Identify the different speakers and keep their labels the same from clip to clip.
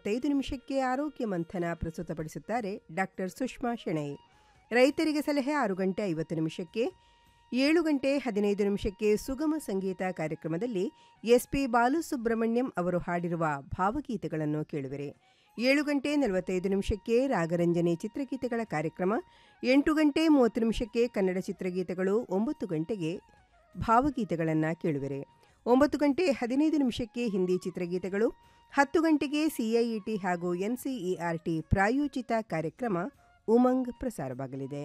Speaker 1: ನಲವತ್ತೈದು ನಿಮಿಷಕ್ಕೆ ಆರೋಗ್ಯ ಮಂಥನ ಪ್ರಸ್ತುತಪಡಿಸುತ್ತಾರೆ ಡಾಕ್ಟರ್ ಸುಷ್ಮಾ ಶೆಣೈ ರೈತರಿಗೆ ಸಲಹೆ ಆರು ಗಂಟೆ ಐವತ್ತು ನಿಮಿಷಕ್ಕೆ ಏಳು ಗಂಟೆ ಹದಿನೈದು ನಿಮಿಷಕ್ಕೆ ಸುಗಮ ಸಂಗೀತ ಕಾರ್ಯಕ್ರಮದಲ್ಲಿ ಎಸ್ಪಿ ಬಾಲುಸುಬ್ರಹ್ಮಣ್ಯಂ ಅವರು ಹಾಡಿರುವ ಭಾವಗೀತೆಗಳನ್ನು ಕೇಳುವಿರಿ ಏಳು ಗಂಟೆ ನಲವತ್ತೈದು ನಿಮಿಷಕ್ಕೆ ರಾಗರಂಜನೆ ಚಿತ್ರಗೀತೆಗಳ ಕಾರ್ಯಕ್ರಮ ಎಂಟು ಗಂಟೆ ಮೂವತ್ತು ನಿಮಿಷಕ್ಕೆ ಕನ್ನಡ ಚಿತ್ರಗೀತೆಗಳು ಒಂಬತ್ತು ಗಂಟೆಗೆ ಭಾವಗೀತೆಗಳನ್ನು ಕೇಳುವಿರಿ ಒಂಬತ್ತು ಗಂಟೆ ಹದಿನೈದು ನಿಮಿಷಕ್ಕೆ ಹಿಂದಿ ಚಿತ್ರಗೀತೆಗಳು ಹತ್ತು ಗಂಟೆಗೆ ಸಿಐಇಟಿ ಹಾಗೂ ಎನ್ಸಿಇಆರ್ಟಿ ಪ್ರಾಯೋಜಿತ ಕಾರ್ಯಕ್ರಮ ಉಮಂಗ್ ಪ್ರಸಾರವಾಗಲಿದೆ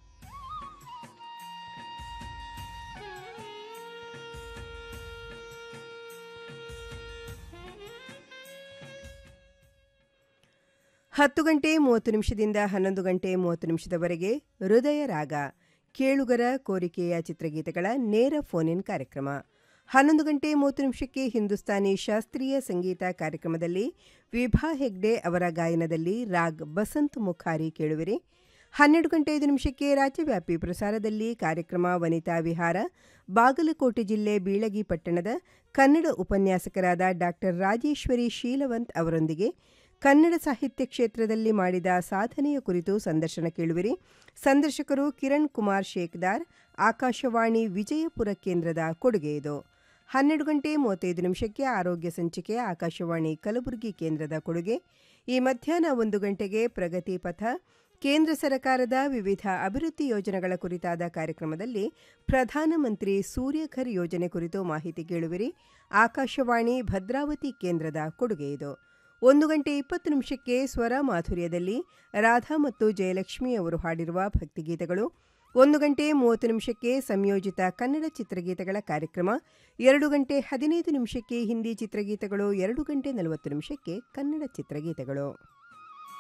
Speaker 1: ಹತ್ತು ಗಂಟೆ ಮೂವತ್ತು ನಿಮಿಷದಿಂದ ಹನ್ನೊಂದು ಗಂಟೆ ಮೂವತ್ತು ನಿಮಿಷದವರೆಗೆ ಹೃದಯ ರಾಗ ಕೇಳುಗರ ಕೋರಿಕೆಯ ಚಿತ್ರಗೀತೆಗಳ ನೇರ ಫೋನ್ ಇನ್ ಕಾರ್ಯಕ್ರಮ ಹನ್ನೊಂದು ಗಂಟೆ ಮೂವತ್ತು ನಿಮಿಷಕ್ಕೆ ಹಿಂದೂಸ್ತಾನಿ ಶಾಸ್ತ್ರೀಯ ಸಂಗೀತ ಕಾರ್ಯಕ್ರಮದಲ್ಲಿ ವಿಭಾ ಹೆಗ್ಡೆ ಅವರ ಗಾಯನದಲ್ಲಿ ರಾಗ್ ಬಸಂತ್ ಮುಖಾರಿ ಕೇಳುವಿರಿ ಹನ್ನೆರಡು ಗಂಟೆ ಐದು ನಿಮಿಷಕ್ಕೆ ರಾಜ್ಯವ್ಯಾಪಿ ಪ್ರಸಾರದಲ್ಲಿ ಕಾರ್ಯಕ್ರಮ ವನಿತಾ ವಿಹಾರ ಬಾಗಲಕೋಟೆ ಜಿಲ್ಲೆ ಬೀಳಗಿ ಪಟ್ಟಣದ ಕನ್ನಡ ಉಪನ್ಯಾಸಕರಾದ ಡಾಕ್ಟರ್ ರಾಜೇಶ್ವರಿ ಶೀಲವಂತ್ ಅವರೊಂದಿಗೆ ಕನ್ನಡ ಸಾಹಿತ್ಯ ಕ್ಷೇತ್ರದಲ್ಲಿ ಮಾಡಿದ ಸಾಧನೆಯ ಕುರಿತು ಸಂದರ್ಶನ ಕೇಳುವಿರಿ ಸಂದರ್ಶಕರು ಕಿರಣ್ ಕುಮಾರ್ ಶೇಕ್ದಾರ್ ಆಕಾಶವಾಣಿ ವಿಜಯಪುರ ಕೇಂದ್ರದ ಕೊಡುಗೆ ಇದು ಹನ್ನೆರಡು ಗಂಟೆ ಮೂವತ್ತೈದು ನಿಮಿಷಕ್ಕೆ ಆರೋಗ್ಯ ಸಂಚಿಕೆ ಆಕಾಶವಾಣಿ ಕಲಬುರಗಿ ಕೇಂದ್ರದ ಕೊಡುಗೆ ಈ ಮಧ್ಯಾಹ್ನ ಒಂದು ಗಂಟೆಗೆ ಪ್ರಗತಿ ಪಥ ಕೇಂದ್ರ ಸರ್ಕಾರದ ವಿವಿಧ ಅಭಿವೃದ್ಧಿ ಯೋಜನೆಗಳ ಕುರಿತಾದ ಕಾರ್ಯಕ್ರಮದಲ್ಲಿ ಪ್ರಧಾನಮಂತ್ರಿ ಸೂರ್ಯಘರ್ ಯೋಜನೆ ಕುರಿತು ಮಾಹಿತಿ ಕೇಳುವಿರಿ ಆಕಾಶವಾಣಿ ಭದ್ರಾವತಿ ಕೇಂದ್ರದ ಕೊಡುಗೆ ಇದು ಒಂದು ಗಂಟೆ ಇಪ್ಪತ್ತು ನಿಮಿಷಕ್ಕೆ ಸ್ವರ ಮಾಧುರ್ಯದಲ್ಲಿ ರಾಧಾ ಮತ್ತು ಜಯಲಕ್ಷ್ಮಿ ಅವರು ಹಾಡಿರುವ ಭಕ್ತಿಗೀತೆಗಳು ಒಂದು ಗಂಟೆ ಮೂವತ್ತು ನಿಮಿಷಕ್ಕೆ ಸಂಯೋಜಿತ ಕನ್ನಡ ಚಿತ್ರಗೀತೆಗಳ ಕಾರ್ಯಕ್ರಮ ಎರಡು ಗಂಟೆ ಹದಿನೈದು ನಿಮಿಷಕ್ಕೆ ಹಿಂದಿ ಚಿತ್ರಗೀತೆಗಳು ಎರಡು ಗಂಟೆ ನಲವತ್ತು ನಿಮಿಷಕ್ಕೆ ಕನ್ನಡ ಚಿತ್ರಗೀತೆಗಳು